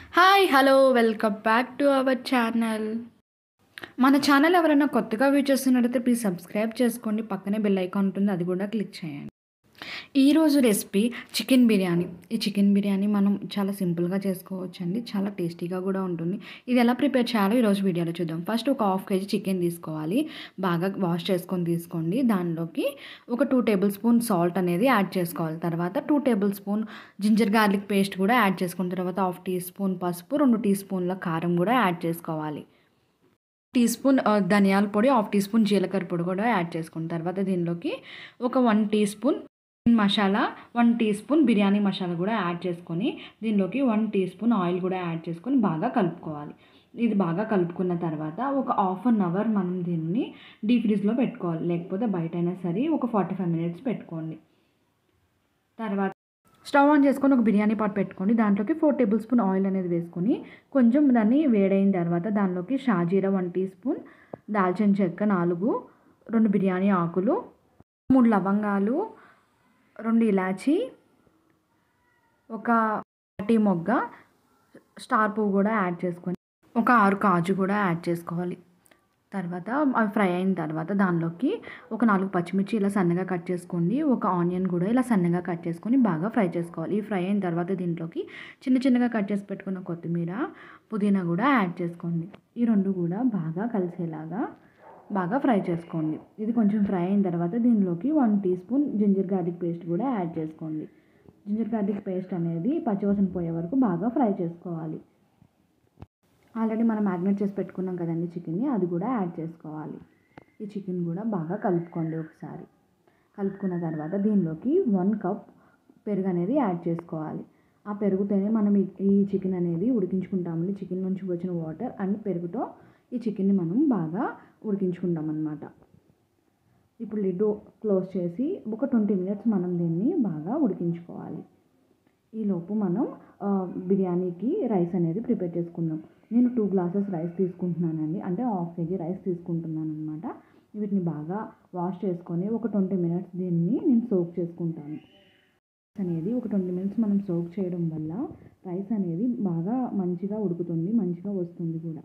hi hello welcome back to our channel మన channel ఎవరైనా కొత్తగా వ్యూ చేస్తున్నట్టయితే ప్లీజ్ సబ్స్క్రైబ్ చేసుకోండి పక్కనే బెల్ ఐకాన్ ఉంటుంది అది కూడా క్లిక్ చేయండి ఈరోజు రెసిపీ చికెన్ బిర్యానీ ఈ చికెన్ బిర్యానీ మనం చాలా సింపుల్గా చేసుకోవచ్చు అండి చాలా టేస్టీగా కూడా ఉంటుంది ఇది ఎలా ప్రిపేర్ చేయాలో ఈరోజు వీడియోలో చూద్దాం ఫస్ట్ ఒక హాఫ్ కేజీ చికెన్ తీసుకోవాలి బాగా వాష్ చేసుకొని తీసుకోండి దానిలోకి ఒక టూ టేబుల్ స్పూన్ సాల్ట్ అనేది యాడ్ చేసుకోవాలి తర్వాత two tablespoon ginger garlic paste కూడా యాడ్ చేసుకున్న తర్వాత హాఫ్ టీ స్పూన్ పసుపు రెండు టీ స్పూన్ల కారం కూడా యాడ్ చేసుకోవాలి టీ స్పూన్ ఆ, ధనియాల పొడి హాఫ్ టీ స్పూన్ జీలకర్ర పొడి కూడా యాడ్ చేసుకున్న తర్వాత దీనిలోకి ఒక one teaspoon masala one teaspoon biryani masala కూడా యాడ్ చేసుకొని దీనిలోకి వన్ టీ స్పూన్ ఆయిల్ కూడా యాడ్ చేసుకొని బాగా కలుపుకోవాలి ఇది బాగా కలుపుకున్న తర్వాత ఒక హాఫ్ అన్ అవర్ మనం దీన్ని డీప్ ఫ్రిడ్జ్లో పెట్టుకోవాలి లేకపోతే బయట అయినా సరే ఒక ఫార్టీ ఫైవ్ మినిట్స్ పెట్టుకోండి తర్వాత స్టవ్ ఆన్ చేసుకొని ఒక బిర్యానీ పాట్ పెట్టుకోండి దాంట్లోకి ఫోర్ టేబుల్ స్పూన్ ఆయిల్ అనేది వేసుకొని కొంచెం దాన్ని వేడైన తర్వాత దానిలోకి షాజీరా వన్ టీ స్పూన్ దాల్చిన చెక్క నాలుగు రెండు బిర్యానీ ఆకులు మూడు లవంగాలు రెండు ఇలాచి ఒక టీ మొగ్గ స్టార్ పువ్వు కూడా యాడ్ చేసుకొని ఒక ఆరు కాజు కూడా యాడ్ చేసుకోవాలి తర్వాత అవి ఫ్రై అయిన తర్వాత దానిలోకి ఒక నాలుగు పచ్చిమిర్చి ఇలా సన్నగా కట్ చేసుకోండి ఒక ఆనియన్ కూడా ఇలా సన్నగా కట్ చేసుకొని బాగా ఫ్రై చేసుకోవాలి ఈ ఫ్రై అయిన తర్వాత దీంట్లోకి చిన్న చిన్నగా కట్ చేసి పెట్టుకున్న కొత్తిమీర పుదీనా కూడా యాడ్ చేసుకోండి ఈ రెండు కూడా బాగా కలిసేలాగా బాగా ఫ్రై చేసుకోండి ఇది కొంచెం ఫ్రై అయిన తర్వాత దీనిలోకి one teaspoon ginger garlic paste కూడా యాడ్ చేసుకోండి జింజర్ గార్లిక్ పేస్ట్ అనేది పచ్చివాసన పోయే వరకు బాగా ఫ్రై చేసుకోవాలి ఆల్రెడీ మనం మ్యాగ్నేట్ చేసి పెట్టుకున్నాం కదండి చికెన్ని అది కూడా యాడ్ చేసుకోవాలి ఈ చికెన్ కూడా బాగా కలుపుకోండి ఒకసారి కలుపుకున్న తర్వాత దీనిలోకి వన్ కప్ పెరుగు అనేది యాడ్ చేసుకోవాలి ఆ పెరుగుతోనే మనం ఈ- ఈ చికెన్ అనేది ఉడికించుకుంటామండి చికెన్ నుంచి వచ్చిన వాటర్ అండ్ పెరుగుతో ఈ చికెన్ని మనం బాగా ఉడికించుకుంటాం అన్నమాట ఇప్పుడు లిడ్ క్లోజ్ చేసి ఒక ట్వంటీ మినిట్స్ మనం దీన్ని బాగా ఉడికించుకోవాలి ఈలోపు మనం ఆ, బిర్యానీకి రైస్ అనేది ప్రిపేర్ చేసుకుందాం నేను టూ గ్లాసెస్ రైస్ తీసుకుంటున్నానండి అంటే హాఫ్ కేజీ రైస్ తీసుకుంటున్నాను అనమాట వీటిని బాగా వాష్ చేసుకొని ఒక ట్వంటీ మినిట్స్ దీన్ని నేను సోక్ చేసుకుంటాను అనేది ఒక ట్వంటీ మినిట్స్ మనం సోక్ చేయడం వల్ల రైస్ అనేది బాగా మంచిగా ఉడుకుతుంది మంచిగా వస్తుంది కూడా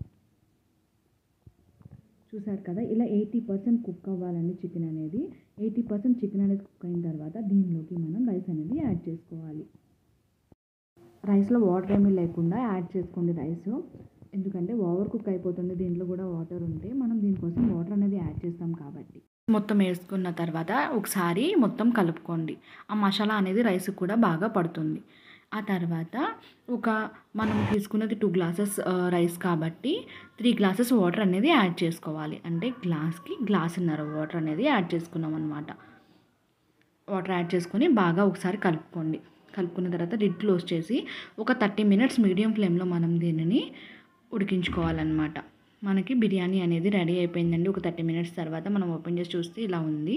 చూసారు కదా ఇలా ఎయిటీ పర్సెంట్ కుక్ అవ్వాలండి చికెన్ అనేది ఎయిటీ పర్సెంట్ చికెన్ అనేది కుక్ అయిన తర్వాత దీనిలోకి మనం రైస్ అనేది యాడ్ చేసుకోవాలి రైస్లో వాటర్ ఏమీ లేకుండా యాడ్ చేసుకోండి రైస్ ఎందుకంటే ఓవర్ కుక్ అయిపోతుంది దీంట్లో కూడా వాటర్ ఉంటే మనం దీనికోసం వాటర్ అనేది యాడ్ చేస్తాం కాబట్టి మొత్తం వేసుకున్న తర్వాత ఒకసారి మొత్తం కలుపుకోండి ఆ మసాలా అనేది రైస్ కూడా బాగా పడుతుంది ఆ తర్వాత ఒక మనం తీసుకున్నది టూ గ్లాసెస్ రైస్ కాబట్టి త్రీ గ్లాసెస్ వాటర్ అనేది యాడ్ చేసుకోవాలి అంటే గ్లాస్కి గ్లాసున్నర వాటర్ అనేది యాడ్ చేసుకున్నాం అనమాట వాటర్ యాడ్ చేసుకొని బాగా ఒకసారి కలుపుకోండి కలుపుకున్న తర్వాత లిడ్ క్లోజ్ చేసి ఒక థర్టీ మినిట్స్ మీడియం ఫ్లేమ్లో మనం దీనిని ఉడికించుకోవాలన్నమాట మనకి బిర్యానీ అనేది రెడీ అయిపోయిందండి ఒక థర్టీ మినిట్స్ తర్వాత మనం ఓపెన్ చేసి చూస్తే ఇలా ఉంది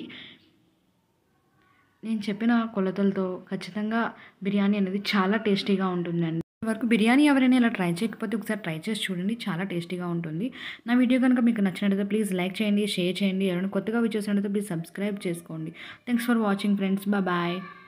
నేను చెప్పిన కొలతలతో ఖచ్చితంగా బిర్యానీ అనేది చాలా టేస్టీగా ఉంటుందండి వరకు బిర్యానీ ఎవరైనా ఇలా ట్రై చేయకపోతే ఒకసారి ట్రై చేసి చూడండి చాలా టేస్టీగా ఉంటుంది నా వీడియో కనుక మీకు నచ్చినట్లయితే ప్లీజ్ లైక్ చేయండి షేర్ చేయండి ఎవరైనా కొత్తగా చూసినట్లయితే ప్లీజ్ సబ్స్క్రైబ్ చేసుకోండి thanks for watching friends bye